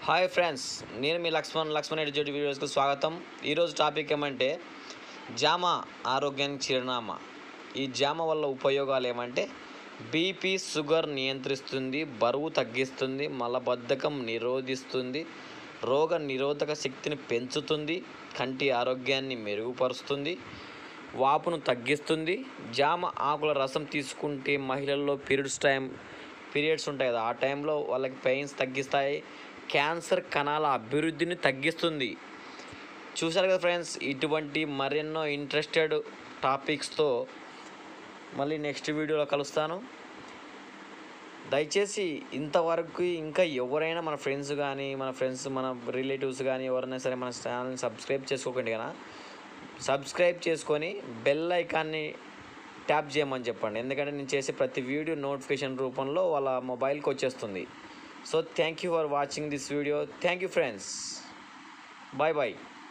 hi friends నేను మీ Laxman Laxman educate వీడియోస్కి స్వాగతం ఈరోజు టాపిక్ ఏమంటే జామ ఆరోగ్యానికి చిరునామా ఈ జామ వల్ల ఉపయోగాలు ఏమంటే బీపీ షుగర్ నియంత్రిస్తుంది బరువు తగ్గిస్తుంది మలబద్ధకం నిరోధిస్తుంది రోగ నిరోధక శక్తిని పెంచుతుంది కంటి ఆరోగ్యాన్ని మెరుగుపరుస్తుంది వాపును తగ్గిస్తుంది జామ ఆకుల రసం తీసుకుంటే మహిళల్లో పీరియడ్స్ టైం పీరియడ్స్ ఉంటాయి కదా ఆ టైంలో వాళ్ళకి పెయిన్స్ తగ్గిస్తాయి క్యాన్సర్ కణాల అభివృద్ధిని తగ్గిస్తుంది చూశారు కదా ఫ్రెండ్స్ ఇటువంటి మరెన్నో ఇంట్రెస్టెడ్ టాపిక్స్తో మళ్ళీ నెక్స్ట్ వీడియోలో కలుస్తాను దయచేసి ఇంతవరకు ఇంకా ఎవరైనా మన ఫ్రెండ్స్ కానీ మన ఫ్రెండ్స్ మన రిలేటివ్స్ కానీ ఎవరైనా సరే మన ఛానల్ని సబ్స్క్రైబ్ చేసుకోకండి కదా సబ్స్క్రైబ్ చేసుకొని బెల్ ఐకాన్ని ట్యాప్ చేయమని చెప్పండి ఎందుకంటే నేను చేసే ప్రతి వీడియో నోటిఫికేషన్ రూపంలో వాళ్ళ మొబైల్కి వచ్చేస్తుంది so thank you for watching this video thank you friends bye bye